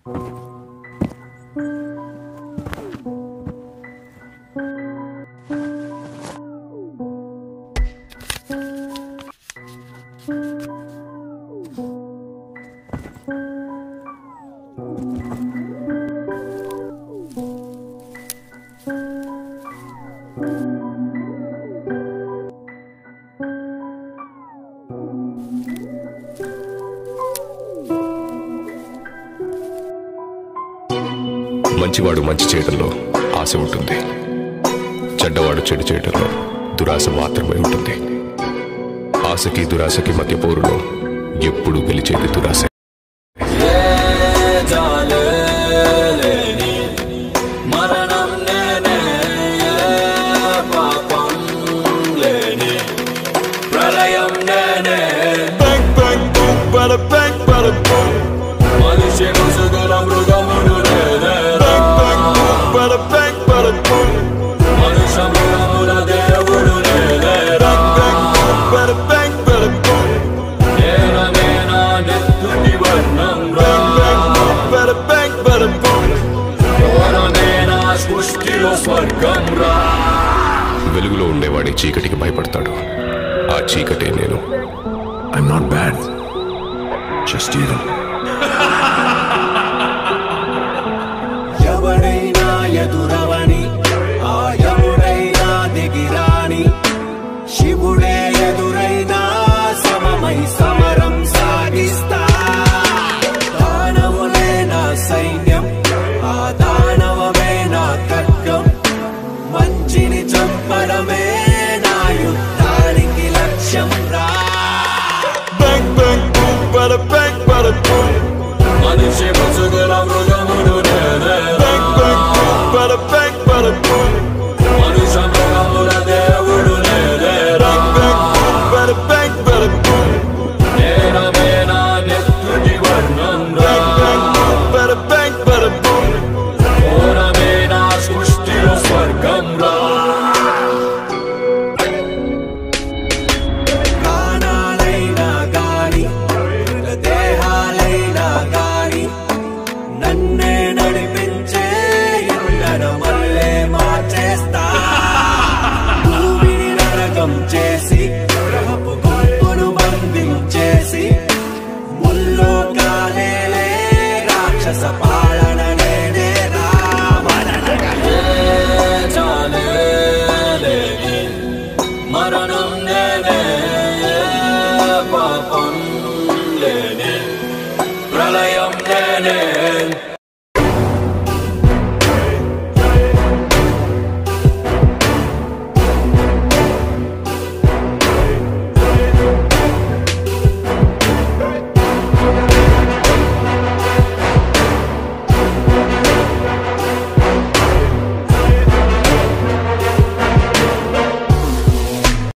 మంచివాడు మంచి చేయడంలో ఆశ ఉంటుంది చెడ్డవాడు చెడు చేయడంలో దురాశ మాత్రమే ఉంటుంది ఆశకి దురాశకి మధ్య పోరులో ఎప్పుడు గెలిచేది దురాశ జాలేని మరణం నేనే పాపం లేని ప్రళయం నేనే Bang, bang, boom, bada bang, bada boom. మనిషి ముసుగుల మృగముడు నేనే Bang, bang, boom, bada bang, bada boom. మనుష మృగముల దేవుడు నేనే Bang, bang, boom, bada bang, bada boom. నేన నేనా నెత్తుటి వర్ణం రా Bang, bang, boom, bada bang, bada boom. కోర నేనా సృష్టిలో స్వర్గం రా వెలుగులో ఉండేవాడి చీకటికి భయపడతాడు ఆ చీకటే నేను I'm not bad. Just evil. ఎవడైనా ఎదురవని ఆ ఎవడైనా దిగిరాని శివుడే ఎదురైనా సమమై సమరం సాగిస్తా దానవులే నా సైన్యం ఆ దానవమే నా ఖడ్గం మంచిని చంపడమే నా యుద్ధానికి లక్ష్యం రా Bang, bang, boom, bada bang, bada boom. మనిషి ముసుగుల మృగముడు నేనే Bang, bang, boom, bada bang, bada boom. మనుష మృగముల దేవుడు నేనే Bang, bang, boom, bada bang, bada boom. నేనమే నా నెత్తుటి వర్ణం రా Bang, bang, boom, bada bang, bada boom. ఘోరమే నా సృష్టిలో స్వర్గం రా ప్రాణాలైనా గాని దేహాలైనా గాని నన్నే నడిపించే ఎండన మల్లే మార్చేస్తా భూమిని నరకం చేసి గ్రహపు గుంపును బంధించేసి ముల్లో కాలేలే రాక్షస పా